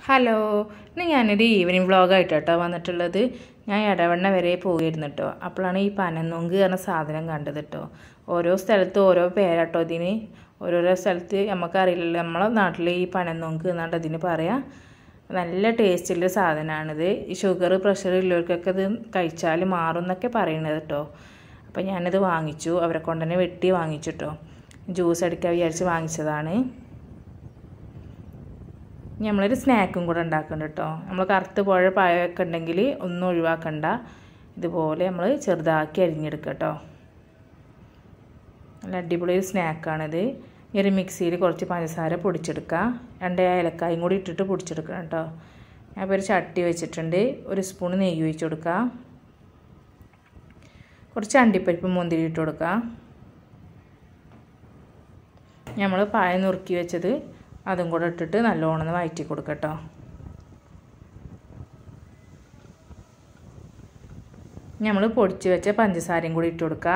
hello ഇന്ന് ഞാനൊരു evening വ്ളോഗായിട്ട് കേട്ടോ വന്നിട്ടുള്ളത് ഞാൻ ഇടവണ്ണ വരെ പോയിരുന്നു കേട്ടോ അപ്പോഴാണ് ഈ പനന്നൊങ്ക് എന്ന സാധനം കണ്ടത് കേട്ടോ ഓരോ സ്ഥലത്ത് ഓരോ പേരാട്ടോ ഇതിന് ഓരോരോ സ്ഥലത്ത് നമുക്കറിയില്ലല്ലോ നമ്മളെ നാട്ടിൽ ഈ പനന്നൊങ്ക് എന്നാണ്ട് ഇതിന് പറയാം നല്ല ടേസ്റ്റുള്ള സാധനമാണിത് ഈ ഷുഗർ പ്രഷർ ഉള്ളവർക്കൊക്കെ ഇത് കഴിച്ചാൽ മാറും എന്നൊക്കെ പറയണത് കേട്ടോ അപ്പോൾ ഞാനിത് വാങ്ങിച്ചു അവരെ കൊണ്ട് തന്നെ വെട്ടി വാങ്ങിച്ചു കേട്ടോ ജ്യൂസ് അടിക്കാൻ വിചാരിച്ച് വാങ്ങിച്ചതാണ് നമ്മളൊരു സ്നാക്കും കൂടെ ഉണ്ടാക്കുന്നുണ്ട് കേട്ടോ നമ്മൾ കറുത്ത് പുഴ പഴമൊക്കെ ഉണ്ടെങ്കിൽ ഒന്നും ഒഴിവാക്കണ്ട ഇതുപോലെ നമ്മൾ ചെറുതാക്കി അരിഞ്ഞെടുക്കുക കേട്ടോ നല്ല അടിപൊളി ഒരു സ്നാക്കാണിത് ഈ ഒരു മിക്സിയിൽ കുറച്ച് പഞ്ചസാര പൊടിച്ചെടുക്കുക രണ്ട് ഏലക്കായും കൂടി ഇട്ടിട്ട് പൊടിച്ചെടുക്കണം കേട്ടോ ഞാൻ ഇപ്പോൾ ഒരു ചട്ടി വെച്ചിട്ടുണ്ട് ഒരു സ്പൂൺ നെയ്യ് ഒഴിച്ച് കൊടുക്കുക കുറച്ച് അണ്ടിപ്പരിപ്പ് മുന്തിരി ഇട്ട് കൊടുക്കുക നമ്മൾ പഴം നുറുക്കി വെച്ചത് അതും കൂടെ ഇട്ടിട്ട് നല്ലോണം വഴറ്റി കൊടുക്കട്ടോ നമ്മൾ പൊടിച്ച് വെച്ച പഞ്ചസാരയും കൂടി ഇട്ട് കൊടുക്കുക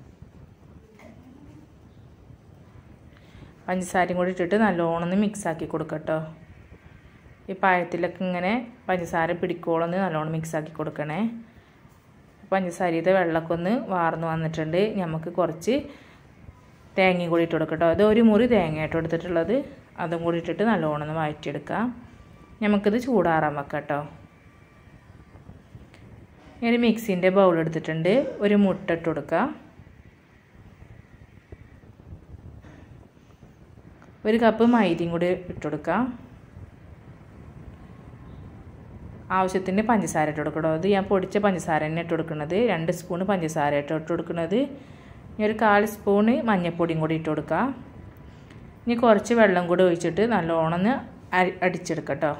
പഞ്ചസാരയും കൂടി ഇട്ടിട്ട് നല്ലോണം ഒന്ന് മിക്സാക്കി കൊടുക്കട്ടോ ഈ പഴത്തിലൊക്കെ ഇങ്ങനെ പഞ്ചസാര പിടിക്കോളൊന്ന് നല്ലോണം മിക്സാക്കി കൊടുക്കണേ പഞ്ചസാരയുടെ വെള്ളമൊക്കെ ഒന്ന് വാർന്ന് വന്നിട്ടുണ്ട് നമുക്ക് കുറച്ച് തേങ്ങയും കൂടി ഇട്ട് കൊടുക്കട്ടോ അത് ഒരു മുറി തേങ്ങ ഇട്ട് കൊടുത്തിട്ടുള്ളത് അതും കൂടി ഇട്ടിട്ട് നല്ലോണം ഒന്ന് വഴറ്റിയെടുക്കാം നമുക്കിത് ചൂടാറാൻ വെക്കാം കേട്ടോ ഒരു മിക്സിൻ്റെ ബൗൾ എടുത്തിട്ടുണ്ട് ഒരു മുട്ട ഇട്ട് കൊടുക്കുക ഒരു കപ്പ് മൈദയും കൂടി ഇട്ട് കൊടുക്കാം ആവശ്യത്തിന് പഞ്ചസാര ഇട്ട് കൊടുക്കട്ടോ അത് ഞാൻ പൊടിച്ച പഞ്ചസാര തന്നെ ഇട്ട് കൊടുക്കുന്നത് രണ്ട് സ്പൂൺ പഞ്ചസാര ഇട്ട് ഇട്ട് കൊടുക്കുന്നത് ഇനി ഒരു കാൽ സ്പൂണ് മഞ്ഞൾപ്പൊടിയും കൂടി ഇട്ട് കൊടുക്കുക ഇനി കുറച്ച് വെള്ളം കൂടി ഒഴിച്ചിട്ട് നല്ലോണം ഒന്ന് അടിച്ചെടുക്കട്ടോ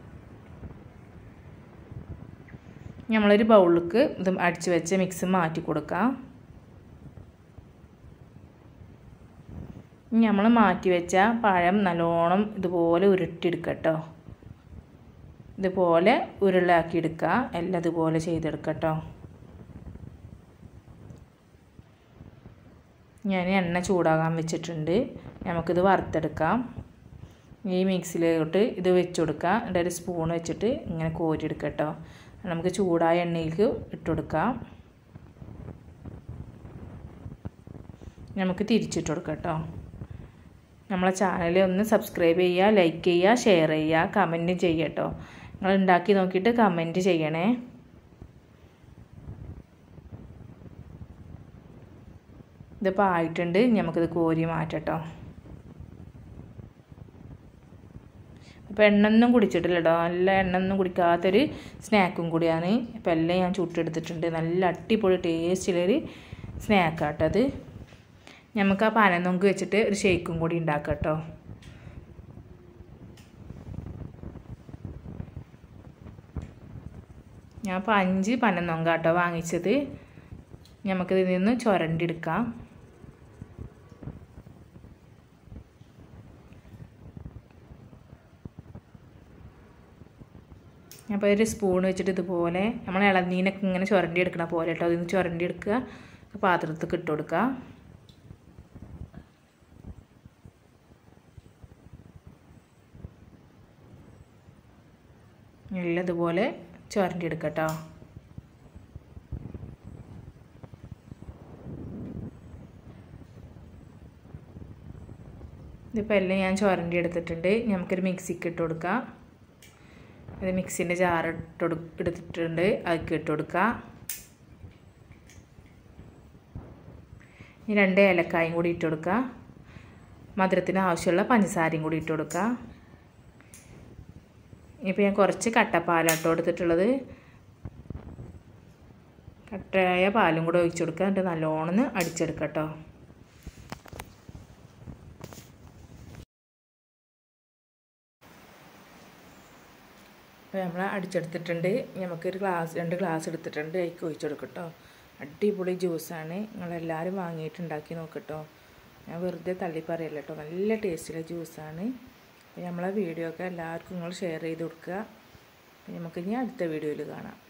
നമ്മളൊരു ബൗളിലേക്ക് ഇത് അടിച്ച് വെച്ച് മിക്സ് മാറ്റി കൊടുക്കാം ഇനി നമ്മൾ മാറ്റി വെച്ച പഴം നല്ലോണം ഇതുപോലെ ഉരുട്ടിയെടുക്കട്ടോ ഇതുപോലെ ഉരുളാക്കി എടുക്കുക എല്ലാം ഇതുപോലെ ചെയ്തെടുക്കട്ടോ ഞാൻ എണ്ണ ചൂടാകാൻ വെച്ചിട്ടുണ്ട് നമുക്കിത് വറുത്തെടുക്കാം ഈ മിക്സിയിലോട്ട് ഇത് വെച്ച് കൊടുക്കുക എന്നിട്ട് ഒരു സ്പൂൺ വെച്ചിട്ട് ഇങ്ങനെ കോരിയെടുക്കുക കേട്ടോ നമുക്ക് ചൂടായ എണ്ണയിലേക്ക് ഇട്ട് കൊടുക്കാം നമുക്ക് തിരിച്ചിട്ട് കൊടുക്കാം കേട്ടോ നമ്മളെ ചാനൽ ഒന്ന് സബ്സ്ക്രൈബ് ചെയ്യുക ലൈക്ക് ചെയ്യുക ഷെയർ ചെയ്യുക കമൻറ്റ് ചെയ്യുക കേട്ടോ നിങ്ങൾ ഉണ്ടാക്കി നോക്കിയിട്ട് കമൻറ്റ് ചെയ്യണേ ഇതിപ്പോൾ ആയിട്ടുണ്ട് നമുക്കിത് കോരി മാറ്റട്ടോ അപ്പോൾ എണ്ണൊന്നും കുടിച്ചിട്ടില്ല കേട്ടോ നല്ല എണ്ണൊന്നും കുടിക്കാത്തൊരു സ്നാക്കും കൂടിയാണ് അപ്പോൾ എല്ലാം ഞാൻ ചുട്ടെടുത്തിട്ടുണ്ട് നല്ല അടിപൊളി ടേസ്റ്റിലൊരു സ്നാക്കാട്ടത് നമുക്ക് ആ പനനൊങ്ക് വെച്ചിട്ട് ഒരു ഷേക്കും കൂടി ഉണ്ടാക്കാം കേട്ടോ ഞാൻ ഇപ്പോൾ അഞ്ച് പനനൊങ്കാട്ടോ വാങ്ങിച്ചത് നമുക്കിതിൽ നിന്ന് ചുരണ്ടിയെടുക്കാം അപ്പോൾ ഒരു സ്പൂൺ വെച്ചിട്ട് ഇതുപോലെ നമ്മൾ ഇളനീനൊക്കെ ഇങ്ങനെ ചുരണ്ടി എടുക്കണ പോലെ കേട്ടോ അതിൽ നിന്ന് ചുരണ്ടി എടുക്കുക പാത്രത്തിൽ ഇട്ട് കൊടുക്കുക എല്ലാം ഇതുപോലെ ചുരണ്ടി എടുക്കട്ടോ ഇതിപ്പോൾ എല്ലാം ഞാൻ ചുരണ്ടി എടുത്തിട്ടുണ്ട് നമുക്കൊരു മിക്സിക്ക് ഇട്ട് കൊടുക്കാം അത് മിക്സിൻ്റെ ജാർ ഇട്ട് എടുത്തിട്ടുണ്ട് അതിലേക്ക് ഇട്ട് കൊടുക്കുക ഇനി രണ്ട് ഏലക്കായും കൂടി ഇട്ട് കൊടുക്കുക മധുരത്തിന് ആവശ്യമുള്ള പഞ്ചസാരയും കൂടി ഇട്ട് കൊടുക്കുക ഇപ്പോൾ ഞാൻ കുറച്ച് കട്ടപ്പാലാട്ടോ എടുത്തിട്ടുള്ളത് കട്ടയായ പാലും കൂടെ ഒഴിച്ചു കൊടുക്കുക എന്നിട്ട് നല്ലോണം അടിച്ചെടുക്കട്ടോ അപ്പോൾ നമ്മൾ അടിച്ചെടുത്തിട്ടുണ്ട് നമുക്കൊരു ഗ്ലാസ് രണ്ട് ഗ്ലാസ് എടുത്തിട്ടുണ്ട് അതിലേക്ക് ഒഴിച്ചു കൊടുക്കട്ടോ അടിപൊളി ജ്യൂസാണ് നിങ്ങളെല്ലാവരും വാങ്ങിയിട്ട് ഉണ്ടാക്കി നോക്കട്ടോ ഞാൻ വെറുതെ തള്ളി പറയല്ല കേട്ടോ നല്ല ടേസ്റ്റുള്ള ജ്യൂസാണ് അപ്പോൾ നമ്മളെ വീഡിയോ ഒക്കെ എല്ലാവർക്കും നിങ്ങൾ ഷെയർ ചെയ്ത് കൊടുക്കുക അപ്പോൾ നമുക്കിനി അടുത്ത വീഡിയോയിൽ കാണാം